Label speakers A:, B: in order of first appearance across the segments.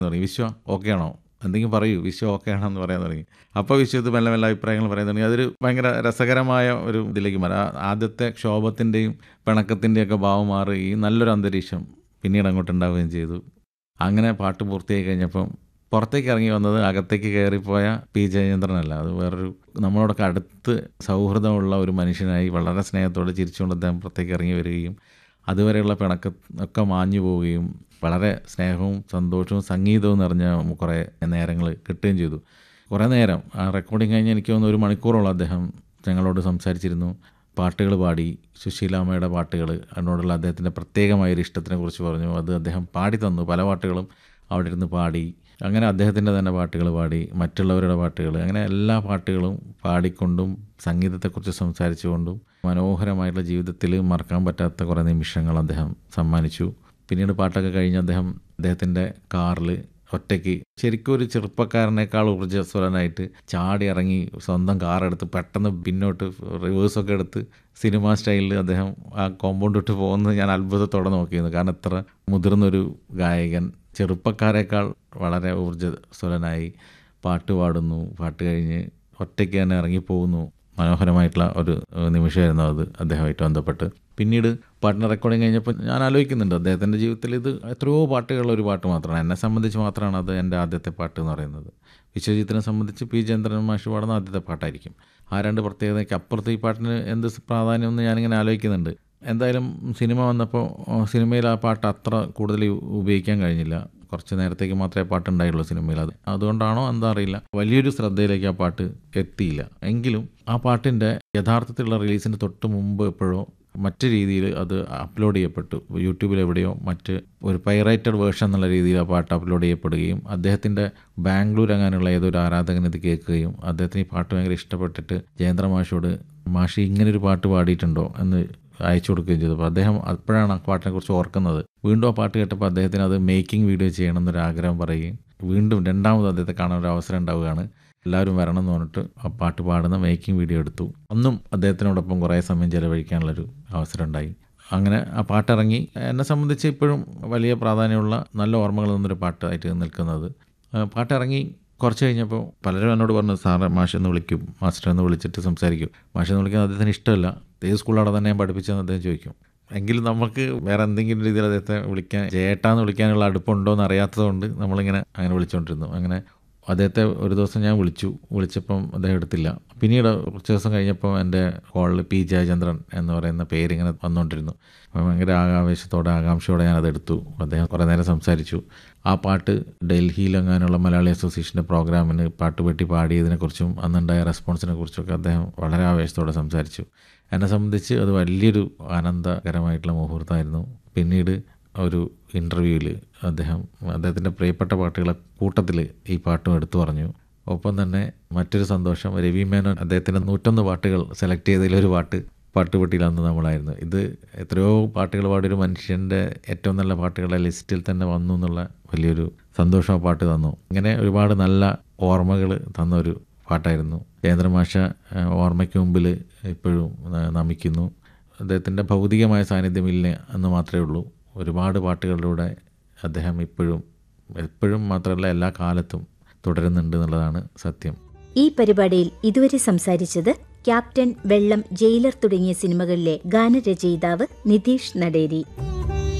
A: തുടങ്ങി വിശ്വ ഓക്കെ ആണോ എന്തെങ്കിലും പറയൂ വിശ്വ ഓക്കെ ആണോ എന്ന് പറയാൻ തുടങ്ങി അപ്പോൾ വിശ്വ ഇത് മെല്ലെ മെല്ലെ അഭിപ്രായങ്ങൾ പറയാൻ തുടങ്ങി അതൊരു ഭയങ്കര രസകരമായ ഒരു ഇതിലേക്ക് മാറി ആ ആദ്യത്തെ ക്ഷോഭത്തിൻ്റെയും പിണക്കത്തിൻ്റെയും ഒക്കെ ഭാവം മാറി ഈ നല്ലൊരു അന്തരീക്ഷം പിന്നീട് അങ്ങോട്ട് ഉണ്ടാവുകയും ചെയ്തു അങ്ങനെ പാട്ട് പൂർത്തിയായി കഴിഞ്ഞപ്പം പുറത്തേക്ക് ഇറങ്ങി വന്നത് അകത്തേക്ക് കയറിപ്പോയ പി ജയചന്ദ്രനല്ല അത് വേറൊരു നമ്മളോടൊക്കെ അടുത്ത് സൗഹൃദമുള്ള ഒരു മനുഷ്യനായി വളരെ സ്നേഹത്തോടെ ചിരിച്ചുകൊണ്ട് അദ്ദേഹം പുറത്തേക്ക് ഇറങ്ങി വരികയും അതുവരെയുള്ള പിണക്ക ഒക്കെ മാഞ്ഞു പോവുകയും വളരെ സ്നേഹവും സന്തോഷവും സംഗീതവും നിറഞ്ഞ കുറേ നേരങ്ങൾ കിട്ടുകയും ചെയ്തു കുറേ നേരം ആ റെക്കോർഡിങ് കഴിഞ്ഞ് എനിക്ക് തോന്നുന്നു ഒരു മണിക്കൂറോളം അദ്ദേഹം ഞങ്ങളോട് സംസാരിച്ചിരുന്നു പാട്ടുകൾ പാടി സുശീലാമ്മയുടെ പാട്ടുകൾ അതിനോടുള്ള അദ്ദേഹത്തിൻ്റെ പ്രത്യേകമായൊരു ഇഷ്ടത്തിനെ കുറിച്ച് പറഞ്ഞു അത് അദ്ദേഹം പാടി തന്നു പല പാട്ടുകളും അവിടെ ഇരുന്ന് പാടി അങ്ങനെ അദ്ദേഹത്തിൻ്റെ തന്നെ പാട്ടുകൾ പാടി മറ്റുള്ളവരുടെ പാട്ടുകൾ അങ്ങനെ എല്ലാ പാട്ടുകളും പാടിക്കൊണ്ടും സംഗീതത്തെക്കുറിച്ച് സംസാരിച്ചുകൊണ്ടും മനോഹരമായിട്ടുള്ള ജീവിതത്തിൽ മറക്കാൻ പറ്റാത്ത കുറേ നിമിഷങ്ങൾ അദ്ദേഹം സമ്മാനിച്ചു പിന്നീട് പാട്ടൊക്കെ കഴിഞ്ഞ് അദ്ദേഹം അദ്ദേഹത്തിൻ്റെ കാറിൽ ഒറ്റയ്ക്ക് ശരിക്കും ഒരു ചെറുപ്പക്കാരനേക്കാൾ ഊർജ്ജസ്വലനായിട്ട് ചാടി ഇറങ്ങി സ്വന്തം കാറെടുത്ത് പെട്ടെന്ന് പിന്നോട്ട് റിവേഴ്സൊക്കെ എടുത്ത് സിനിമ സ്റ്റൈലിൽ അദ്ദേഹം ആ കോമ്പൗണ്ട് ഇട്ട് പോകുന്നത് ഞാൻ അത്ഭുതത്തോടെ നോക്കിയിരുന്നു കാരണം ഇത്ര മുതിർന്നൊരു ഗായകൻ ചെറുപ്പക്കാരേക്കാൾ വളരെ ഊർജ്ജസ്വലനായി പാട്ട് പാടുന്നു പാട്ട് കഴിഞ്ഞ് ഒറ്റയ്ക്ക് തന്നെ ഇറങ്ങിപ്പോകുന്നു മനോഹരമായിട്ടുള്ള ഒരു നിമിഷമായിരുന്നു അത് അദ്ദേഹമായിട്ട് ബന്ധപ്പെട്ട് പിന്നീട് പാട്ടിന് റെക്കോർഡിങ് കഴിഞ്ഞപ്പോൾ ഞാൻ ആലോചിക്കുന്നുണ്ട് അദ്ദേഹത്തിൻ്റെ ജീവിതത്തിൽ ഇത് എത്രയോ പാട്ടുകളുള്ള ഒരു പാട്ട് മാത്രമാണ് എന്നെ സംബന്ധിച്ച് മാത്രമാണ് അത് എൻ്റെ ആദ്യത്തെ പാട്ട് എന്ന് പറയുന്നത് വിശ്വജിത്തിനെ സംബന്ധിച്ച് പി ചന്ദ്രൻ മാഷ് പാടുന്ന ആദ്യത്തെ പാട്ടായിരിക്കും ആ രണ്ട് പ്രത്യേകതയ്ക്ക് അപ്പുറത്ത് ഈ പാട്ടിന് എന്ത് പ്രാധാന്യമെന്ന് ഞാനിങ്ങനെ ആലോചിക്കുന്നുണ്ട് എന്തായാലും സിനിമ വന്നപ്പോൾ സിനിമയിൽ ആ പാട്ട് അത്ര കൂടുതൽ ഉപയോഗിക്കാൻ കഴിഞ്ഞില്ല കുറച്ച് നേരത്തേക്ക് മാത്രമേ പാട്ടുണ്ടായുള്ളൂ സിനിമയിൽ അത് അതുകൊണ്ടാണോ എന്താ അറിയില്ല വലിയൊരു ശ്രദ്ധയിലേക്ക് ആ പാട്ട് എത്തിയില്ല എങ്കിലും ആ പാട്ടിൻ്റെ യഥാർത്ഥത്തിലുള്ള റിലീസിന് തൊട്ട് മുമ്പ് എപ്പോഴോ മറ്റു രീതിയിൽ അത് അപ്ലോഡ് ചെയ്യപ്പെട്ടു യൂട്യൂബിൽ എവിടെയോ മറ്റ് ഒരു പൈറേറ്റഡ് വേർഷൻ എന്നുള്ള രീതിയിൽ ആ പാട്ട് അപ്ലോഡ് ചെയ്യപ്പെടുകയും അദ്ദേഹത്തിൻ്റെ ബാംഗ്ലൂർ അങ്ങനെയുള്ള ഏതൊരു ആരാധകൻ ഇത് കേൾക്കുകയും അദ്ദേഹത്തിന് ഈ പാട്ട് ഭയങ്കര ഇഷ്ടപ്പെട്ടിട്ട് ജയേന്ദ്ര മാഷോട് മാഷി ഇങ്ങനൊരു പാട്ട് പാടിയിട്ടുണ്ടോ എന്ന് അയച്ചു കൊടുക്കുകയും ചെയ്തു അപ്പോൾ അദ്ദേഹം അപ്പോഴാണ് ആ പാട്ടിനെ കുറിച്ച് ഓർക്കുന്നത് വീണ്ടും ആ പാട്ട് കേട്ടപ്പോൾ അദ്ദേഹത്തിന് അത് മേക്കിംഗ് വീഡിയോ ചെയ്യണം എന്നൊരു ആഗ്രഹം പറയുകയും വീണ്ടും രണ്ടാമത് അദ്ദേഹത്തെ കാണാൻ ഒരു അവസരം ഉണ്ടാവുകയാണ് എല്ലാവരും വരണം എന്ന് പറഞ്ഞിട്ട് ആ പാട്ട് പാടുന്ന മേക്കിംഗ് വീഡിയോ എടുത്തു അന്നും അദ്ദേഹത്തിനോടൊപ്പം കുറേ സമയം ചിലവഴിക്കാനുള്ളൊരു അവസരം ഉണ്ടായി അങ്ങനെ ആ പാട്ടിറങ്ങി എന്നെ സംബന്ധിച്ച് ഇപ്പോഴും വലിയ പ്രാധാന്യമുള്ള നല്ല ഓർമ്മകൾ നിന്നൊരു പാട്ടായിട്ട് നിൽക്കുന്നത് പാട്ടിറങ്ങി കുറച്ച് കഴിഞ്ഞപ്പോൾ പലരും എന്നോട് പറഞ്ഞു സാറെ മാഷ് എന്ന് വിളിക്കും മാസ്റ്റർ എന്ന് വിളിച്ചിട്ട് സംസാരിക്കും മാഷ് എന്ന് വിളിക്കുന്നത് അദ്ദേഹത്തിന് ഇഷ്ടമല്ല ഏത് സ്കൂളവിടെ തന്നെ ഞാൻ പഠിപ്പിച്ചതെന്ന് അദ്ദേഹം ചോദിക്കും എങ്കിലും നമുക്ക് വേറെ എന്തെങ്കിലും രീതിയിൽ അദ്ദേഹത്തെ വിളിക്കാൻ ജേട്ടാന്ന് വിളിക്കാനുള്ള അടുപ്പുണ്ടോ എന്ന് അറിയാത്തതുകൊണ്ട് നമ്മളിങ്ങനെ അങ്ങനെ വിളിച്ചുകൊണ്ടിരുന്നു അങ്ങനെ അദ്ദേഹത്തെ ഒരു ദിവസം ഞാൻ വിളിച്ചു വിളിച്ചപ്പം അദ്ദേഹം എടുത്തില്ല പിന്നീട് കുറച്ച് ദിവസം കഴിഞ്ഞപ്പോൾ എൻ്റെ കോളിൽ പി ജയചന്ദ്രൻ എന്ന് പറയുന്ന പേരിങ്ങനെ വന്നുകൊണ്ടിരുന്നു അപ്പോൾ ഭയങ്കര ആകാവേശത്തോടെ ആകാംക്ഷയോടെ ഞാനത് എടുത്തു അദ്ദേഹം കുറേ നേരം സംസാരിച്ചു ആ പാട്ട് ഡൽഹിയിലെങ്ങാനുള്ള മലയാളി അസോസിയേഷൻ്റെ പ്രോഗ്രാമിന് പാട്ട് പെട്ടി പാടിയതിനെക്കുറിച്ചും അന്നുണ്ടായ റെസ്പോൺസിനെ കുറിച്ചൊക്കെ അദ്ദേഹം വളരെ ആവേശത്തോടെ സംസാരിച്ചു എന്നെ സംബന്ധിച്ച് അത് വലിയൊരു ആനന്ദകരമായിട്ടുള്ള മുഹൂർത്തമായിരുന്നു പിന്നീട് ഒരു ഇൻ്റർവ്യൂവിൽ അദ്ദേഹം അദ്ദേഹത്തിൻ്റെ പ്രിയപ്പെട്ട പാട്ടുകളെ കൂട്ടത്തിൽ ഈ പാട്ടും എടുത്തു പറഞ്ഞു ഒപ്പം തന്നെ മറ്റൊരു സന്തോഷം രവി മേനോൻ അദ്ദേഹത്തിൻ്റെ നൂറ്റൊന്ന് പാട്ടുകൾ സെലക്ട് ചെയ്തതിലൊരു പാട്ട് പാട്ടുപെട്ടിയിൽ അന്ന് നമ്മളായിരുന്നു ഇത് എത്രയോ പാട്ടുകൾ പാടിയൊരു മനുഷ്യൻ്റെ ഏറ്റവും നല്ല പാട്ടുകളുടെ ലിസ്റ്റിൽ തന്നെ വന്നു എന്നുള്ള വലിയൊരു സന്തോഷം ആ പാട്ട് തന്നു ഇങ്ങനെ ഒരുപാട് നല്ല ഓർമ്മകൾ തന്നൊരു പാട്ടായിരുന്നു ജയേന്ദ്രമാഷ ഓർമ്മയ്ക്ക് മുമ്പിൽ ഇപ്പോഴും നമിക്കുന്നു അദ്ദേഹത്തിൻ്റെ ഭൗതികമായ സാന്നിധ്യമില്ല എന്ന് മാത്രമേ ഉള്ളൂ ഒരുപാട് പാട്ടുകളിലൂടെ അദ്ദേഹം ഇപ്പോഴും എപ്പോഴും മാത്രമല്ല എല്ലാ കാലത്തും തുടരുന്നുണ്ട് എന്നുള്ളതാണ് സത്യം
B: ഈ പരിപാടിയിൽ ഇതുവരെ സംസാരിച്ചത് ക്യാപ്റ്റൻ വെള്ളം ജയിലർ തുടങ്ങിയ സിനിമകളിലെ ഗാനരചയിതാവ് നിതീഷ് നടേരി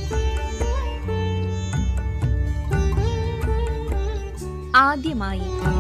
C: ആദ്യമായി